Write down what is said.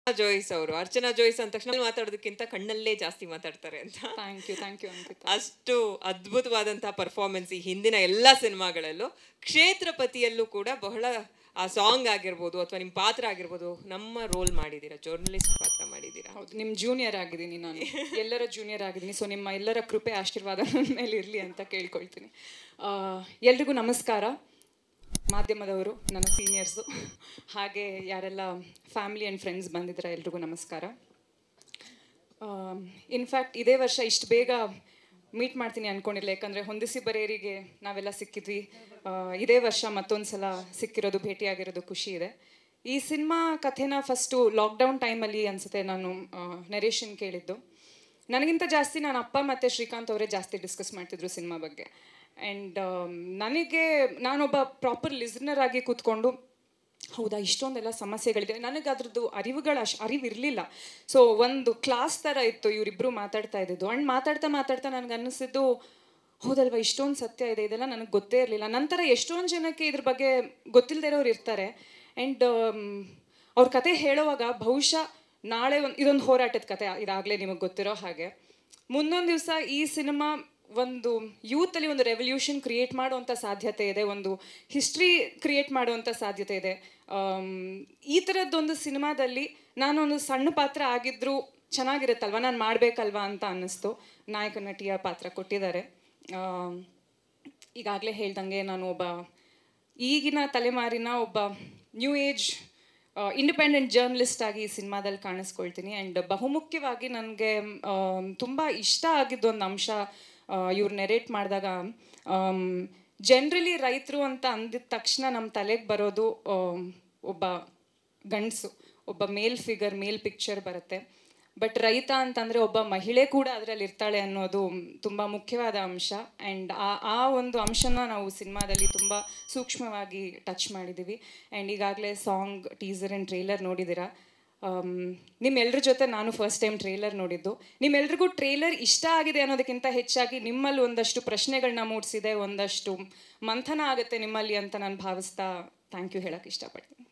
ಜೋಯ್ಸ್ ಅವರು ಅರ್ಚನಾ ಜೋಯ್ಸ್ ಅಂದ ತಕ್ಷಣ ಮಾತಾಡೋದಕ್ಕಿಂತ ಕಣ್ಣಲ್ಲೇ ಜಾಸ್ತಿ ಮಾತಾಡ್ತಾರೆ ಅಂತ thank you thank you Ankita ಅಷ್ಟು ಅದ್ಭುತವಾದಂತಹ ಪರ್ಫಾರ್ಮೆನ್ಸ್ ಈ ಹಿಂದಿನ ಎಲ್ಲ ಸಿನಿಮಾಗಳಲ್ಲೂ ಕ್ಷೇತ್ರಪತಿಯಲ್ಲೂ ಕೂಡ ಬಹಳ ಆ ಸಾಂಗ್ ಆಗಿರ್ಬೋದು ಅಥವಾ ನಿಮ್ಮ ಪಾತ್ರ ಆಗಿರ್ಬೋದು ನಮ್ಮ ರೋಲ್ ಮಾಡಿದ್ದೀರಾ ಜರ್ನಲಿಸ್ಟ್ ಪಾತ್ರ ಮಾಡಿದ್ದೀರಾ ಹೌದು ನಿಮ್ಮ ಜೂನಿಯರ್ ಆಗಿದ್ದೀನಿ ನಾನು ಎಲ್ಲರ ಜೂನಿಯರ್ ಆಗಿದ್ದೀನಿ ಸೊ ನಿಮ್ಮ ಎಲ್ಲರ ಕೃಪೆ ಆಶೀರ್ವಾದ ನನ್ನ ಮೇಲೆ ಇರಲಿ ಅಂತ ಕೇಳ್ಕೊಳ್ತೀನಿ ಆ, ಎಲ್ರಿಗೂ ನಮಸ್ಕಾರ ಮಾಧ್ಯಮದವರು ನನ್ನ ಸೀನಿಯರ್ಸು ಹಾಗೆ ಯಾರೆಲ್ಲ ಫ್ಯಾಮಿಲಿ ಆ್ಯಂಡ್ ಫ್ರೆಂಡ್ಸ್ ಬಂದಿದ್ದೀರಾ ಎಲ್ರಿಗೂ ನಮಸ್ಕಾರ ಇನ್ಫ್ಯಾಕ್ಟ್ ಇದೇ ವರ್ಷ ಇಷ್ಟು ಬೇಗ ಮೀಟ್ ಮಾಡ್ತೀನಿ ಅನ್ಕೊಂಡಿಲ್ಲ ಯಾಕಂದರೆ ಹೊಂದಿಸಿ ಬರೆಯರಿಗೆ ನಾವೆಲ್ಲ ಸಿಕ್ಕಿದ್ವಿ ಆ, ಇದೇ ವರ್ಷ ಮತ್ತೊಂದು ಸಲ ಸಿಕ್ಕಿರೋದು ಭೇಟಿಯಾಗಿರೋದು ಖುಷಿ ಇದೆ ಈ ಸಿನಿಮಾ ಕಥೆನ ಫಸ್ಟು ಲಾಕ್ಡೌನ್ ಟೈಮಲ್ಲಿ ಅನಿಸುತ್ತೆ ನಾನು ನರೇಷನ್ ಕೇಳಿದ್ದು ನನಗಿಂತ ಜಾಸ್ತಿ ನನ್ನ ಅಪ್ಪ ಮತ್ತು ಶ್ರೀಕಾಂತ್ ಅವರೇ ಜಾಸ್ತಿ ಡಿಸ್ಕಸ್ ಮಾಡ್ತಿದ್ರು ಸಿನಿಮಾ ಬಗ್ಗೆ ಆ್ಯಂಡ್ ನನಗೆ ನಾನೊಬ್ಬ ಪ್ರಾಪರ್ ಲಿಸ್ನರ್ ಆಗಿ ಕೂತ್ಕೊಂಡು ಹೌದಾ ಇಷ್ಟೊಂದೆಲ್ಲ ಸಮಸ್ಯೆಗಳಿದೆ ನನಗೆ ಅದ್ರದ್ದು ಅರಿವುಗಳ ಅಶ್ ಅರಿವು ಇರಲಿಲ್ಲ ಸೊ ಒಂದು ಕ್ಲಾಸ್ ಥರ ಇತ್ತು ಇವರಿಬ್ಬರು ಮಾತಾಡ್ತಾ ಇದ್ದಿದ್ದು ಆ್ಯಂಡ್ ಮಾತಾಡ್ತಾ ಮಾತಾಡ್ತಾ ನನಗೆ ಅನ್ನಿಸಿದ್ದು ಹೌದಲ್ವಾ ಇಷ್ಟೊಂದು ಸತ್ಯ ಇದೆ ಇದೆಲ್ಲ ನನಗೆ ಗೊತ್ತೇ ಇರಲಿಲ್ಲ ನಂತರ ಎಷ್ಟೊಂದು ಜನಕ್ಕೆ ಇದ್ರ ಬಗ್ಗೆ ಗೊತ್ತಿಲ್ಲದೆ ಇರೋರು ಇರ್ತಾರೆ ಆ್ಯಂಡ್ ಅವ್ರ ಕತೆ ಹೇಳುವಾಗ ಬಹುಶಃ ನಾಳೆ ಒಂದು ಇದೊಂದು ಹೋರಾಟದ ಕತೆ ಇದಾಗಲೇ ನಿಮಗೆ ಗೊತ್ತಿರೋ ಹಾಗೆ ಮುಂದೊಂದು ದಿವಸ ಈ ಸಿನಿಮಾ ಒಂದು ಯೂತಲ್ಲಿ ಒಂದು ರೆವಲ್ಯೂಷನ್ ಕ್ರಿಯೇಟ್ ಮಾಡುವಂಥ ಸಾಧ್ಯತೆ ಇದೆ ಒಂದು ಹಿಸ್ಟ್ರಿ ಕ್ರಿಯೇಟ್ ಮಾಡುವಂಥ ಸಾಧ್ಯತೆ ಇದೆ ಆಮ್, ಈ ಥರದ್ದೊಂದು ಸಿನಿಮಾದಲ್ಲಿ ನಾನೊಂದು ಸಣ್ಣ ಪಾತ್ರ ಆಗಿದ್ದರೂ ಚೆನ್ನಾಗಿರುತ್ತಲ್ವ ನಾನು ಮಾಡಬೇಕಲ್ವಾ ಅಂತ ಅನ್ನಿಸ್ತು ನಾಯಕ ನಟಿಯ ಪಾತ್ರ ಕೊಟ್ಟಿದ್ದಾರೆ ಆಮ್, ಈಗಾಗಲೇ ಹೇಳ್ದಂಗೆ ನಾನು ಒಬ್ಬ ಈಗಿನ ತಲೆಮಾರಿನ ಒಬ್ಬ ನ್ಯೂ ಏಜ್ ಇಂಡಿಪೆಂಡೆಂಟ್ ಜರ್ನಲಿಸ್ಟ್ ಆಗಿ ಈ ಸಿನಿಮಾದಲ್ಲಿ ಕಾಣಿಸ್ಕೊಳ್ತೀನಿ ಆ್ಯಂಡ್ ಬಹುಮುಖ್ಯವಾಗಿ ನನಗೆ ತುಂಬ ಇಷ್ಟ ಆಗಿದ್ದು ಒಂದು ಅಂಶ ಇವ್ರು ನೆರೇಟ್ ಮಾಡಿದಾಗ ಜನರಲಿ ರೈತರು ಅಂತ ಅಂದಿದ ತಕ್ಷಣ ನಮ್ಮ ತಲೆಗೆ ಬರೋದು ಆಮ್, ಒಬ್ಬ ಗಂಡಸು ಒಬ್ಬ ಮೇಲ್ ಫಿಗರ್ ಮೇಲ್ ಪಿಕ್ಚರ್ ಬರುತ್ತೆ ಬಟ್ ರೈತ ಅಂತಂದರೆ ಒಬ್ಬ ಮಹಿಳೆ ಕೂಡ ಅದರಲ್ಲಿ ಇರ್ತಾಳೆ ಅನ್ನೋದು ತುಂಬ ಮುಖ್ಯವಾದ ಅಂಶ ಆ್ಯಂಡ್ ಆ ಆ ಒಂದು ಅಂಶನ ನಾವು ಸಿನಿಮಾದಲ್ಲಿ ತುಂಬ ಸೂಕ್ಷ್ಮವಾಗಿ ಟಚ್ ಮಾಡಿದ್ದೀವಿ ಆ್ಯಂಡ್ ಈಗಾಗಲೇ ಸಾಂಗ್ ಟೀಸರ್ ಆ್ಯಂಡ್ ಟ್ರೇಲರ್ ನೋಡಿದ್ದೀರಾ ನಿಮ್ಮೆಲ್ಲರ ಜೊತೆ ನಾನು ಫಸ್ಟ್ ಟೈಮ್ ಟ್ರೇಲರ್ ನೋಡಿದ್ದು ನಿಮ್ಮೆಲ್ರಿಗೂ ಟ್ರೇಲರ್ ಇಷ್ಟ ಆಗಿದೆ ಅನ್ನೋದಕ್ಕಿಂತ ಹೆಚ್ಚಾಗಿ ನಿಮ್ಮಲ್ಲಿ ಒಂದಷ್ಟು ಪ್ರಶ್ನೆಗಳನ್ನ ಮೂಡಿಸಿದೆ ಒಂದಷ್ಟು ಮಂಥನ ಆಗುತ್ತೆ ನಿಮ್ಮಲ್ಲಿ ಅಂತ ನಾನು ಭಾವಿಸ್ತಾ ಥ್ಯಾಂಕ್ ಯು ಹೇಳೋಕ್ಕೆ ಇಷ್ಟಪಡ್ತೀನಿ